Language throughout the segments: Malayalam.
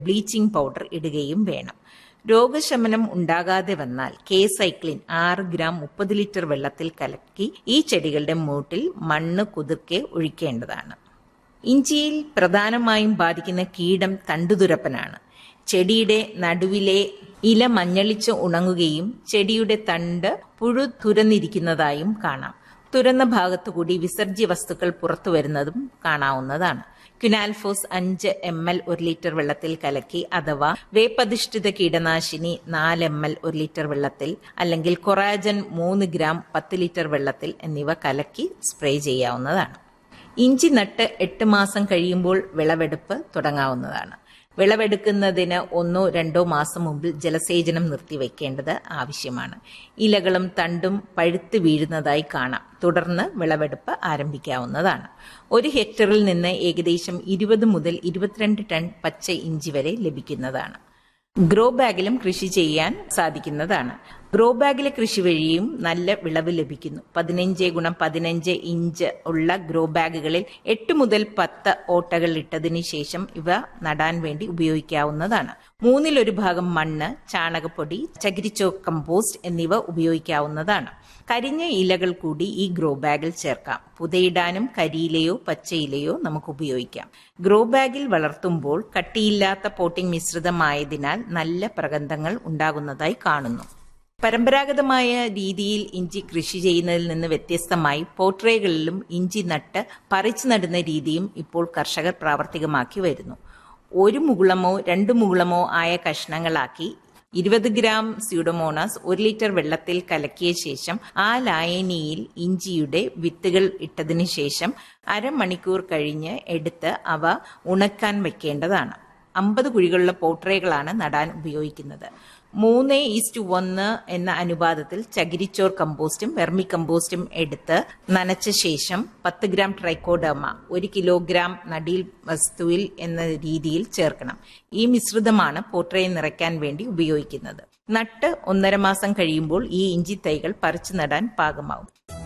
ബ്ലീച്ചിംഗ് പൗഡർ ഇടുകയും വേണം രോഗശമനം ഉണ്ടാകാതെ വന്നാൽ കെ സൈക്ലിൻ ആറ് ഗ്രാം മുപ്പത് ലിറ്റർ വെള്ളത്തിൽ കലക്കി ഈ ചെടികളുടെ മൂട്ടിൽ മണ്ണ് കുതിർക്കെ ഒഴിക്കേണ്ടതാണ് ഇഞ്ചിയിൽ പ്രധാനമായും ബാധിക്കുന്ന കീടം തണ്ടുതുരപ്പനാണ് ചെടിയുടെ നടുവിലെ ഇല മഞ്ഞളിച്ച് ഉണങ്ങുകയും ചെടിയുടെ തണ്ട് പുഴു തുരന്നിരിക്കുന്നതായും കാണാം തുരന്ന ഭാഗത്തുകൂടി വിസർജ്യ വസ്തുക്കൾ പുറത്തു വരുന്നതും കാണാവുന്നതാണ് ക്യുനാൽഫോസ് അഞ്ച് എം എൽ ഒരു ലിറ്റർ വെള്ളത്തിൽ കലക്കി അഥവാ വേപ്പധിഷ്ഠിത കീടനാശിനി നാല് എം എൽ ഒരു ലിറ്റർ വെള്ളത്തിൽ അല്ലെങ്കിൽ കൊറാജൻ മൂന്ന് ഗ്രാം പത്ത് ലിറ്റർ വെള്ളത്തിൽ എന്നിവ കലക്കി സ്പ്രേ ചെയ്യാവുന്നതാണ് ഇഞ്ചി നട്ട് എട്ട് മാസം കഴിയുമ്പോൾ വിളവെടുപ്പ് തുടങ്ങാവുന്നതാണ് വിളവെടുക്കുന്നതിന് ഒന്നോ രണ്ടോ മാസം മുമ്പിൽ ജലസേചനം നിർത്തിവെക്കേണ്ടത് ആവശ്യമാണ് ഇലകളും തണ്ടും പഴുത്ത് വീഴുന്നതായി കാണാം തുടർന്ന് വിളവെടുപ്പ് ആരംഭിക്കാവുന്നതാണ് ഒരു ഹെക്ടറിൽ നിന്ന് ഏകദേശം ഇരുപത് മുതൽ ഇരുപത്തിരണ്ട് ടൺ പച്ച ഇഞ്ചി വരെ ലഭിക്കുന്നതാണ് ഗ്രോ ബാഗിലും കൃഷി ചെയ്യാൻ സാധിക്കുന്നതാണ് ഗ്രോ ബാഗിലെ കൃഷി വഴിയും നല്ല വിളവ് ലഭിക്കുന്നു പതിനഞ്ച് ഗുണം പതിനഞ്ച് ഇഞ്ച് ഉള്ള ഗ്രോ ബാഗുകളിൽ എട്ട് മുതൽ പത്ത് ഓട്ടകൾ ഇട്ടതിന് ശേഷം ഇവ നടാൻ വേണ്ടി ഉപയോഗിക്കാവുന്നതാണ് മൂന്നിലൊരു ഭാഗം മണ്ണ് ചാണകപ്പൊടി ചകിരിച്ചോ കമ്പോസ്റ്റ് എന്നിവ ഉപയോഗിക്കാവുന്നതാണ് കരിഞ്ഞ ഇലകൾ കൂടി ഈ ഗ്രോ ബാഗിൽ ചേർക്കാം പുതയിടാനും കരിയിലയോ പച്ചയിലയോ നമുക്ക് ഉപയോഗിക്കാം ഗ്രോ ബാഗിൽ വളർത്തുമ്പോൾ കട്ടിയില്ലാത്ത പോട്ടിംഗ് മിശ്രിതമായതിനാൽ നല്ല പ്രഗന്ധങ്ങൾ ഉണ്ടാകുന്നതായി കാണുന്നു പരമ്പരാഗതമായ രീതിയിൽ ഇഞ്ചി കൃഷി ചെയ്യുന്നതിൽ നിന്ന് വ്യത്യസ്തമായി പോട്രേകളിലും ഇഞ്ചി നട്ട് പറിച്ചു നടുന്ന രീതിയും ഇപ്പോൾ കർഷകർ പ്രാവർത്തികമാക്കി വരുന്നു ഒരു മുകുളമോ രണ്ട് മുകുളമോ ആയ കഷ്ണങ്ങളാക്കി ഇരുപത് ഗ്രാം സ്യൂഡോമോണാസ് ഒരു ലിറ്റർ വെള്ളത്തിൽ കലക്കിയ ശേഷം ആ ലായനിയിൽ ഇഞ്ചിയുടെ വിത്തുകൾ ഇട്ടതിനു ശേഷം അരമണിക്കൂർ കഴിഞ്ഞ് എടുത്ത് അവ ഉണക്കാൻ വെക്കേണ്ടതാണ് അമ്പത് കുഴികളുള്ള പോട്രേകളാണ് നടാൻ ഉപയോഗിക്കുന്നത് മൂന്ന് ഈസ്റ്റ് ഒന്ന് എന്ന അനുപാതത്തിൽ ചകിരിച്ചോർ കമ്പോസ്റ്റും വെർമി കമ്പോസ്റ്റും എടുത്ത് നനച്ച ശേഷം പത്ത് ഗ്രാം ട്രൈക്കോഡർമ ഒരു കിലോഗ്രാം നടീൽ വസ്തുവിൽ എന്ന രീതിയിൽ ചേർക്കണം ഈ മിശ്രിതമാണ് പോട്രയെ നിറയ്ക്കാൻ വേണ്ടി ഉപയോഗിക്കുന്നത് നട്ട് ഒന്നര മാസം കഴിയുമ്പോൾ ഈ ഇഞ്ചി തൈകൾ പറിച്ചു നടാൻ പാകമാവും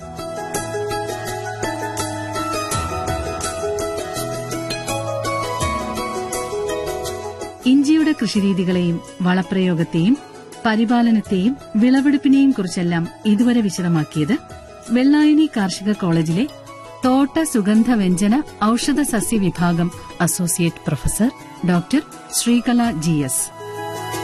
ഇഞ്ചിയുടെ കൃഷിരീതികളെയും വളപ്രയോഗത്തെയും പരിപാലനത്തെയും വിളവെടുപ്പിനെയും കുറിച്ചെല്ലാം ഇതുവരെ വിശദമാക്കിയത് വെള്ളായണി കാർഷിക കോളേജിലെ തോട്ട സുഗന്ധ വ്യഞ്ജന ഔഷധ സസ്യ വിഭാഗം associate professor doctor Sreekala G S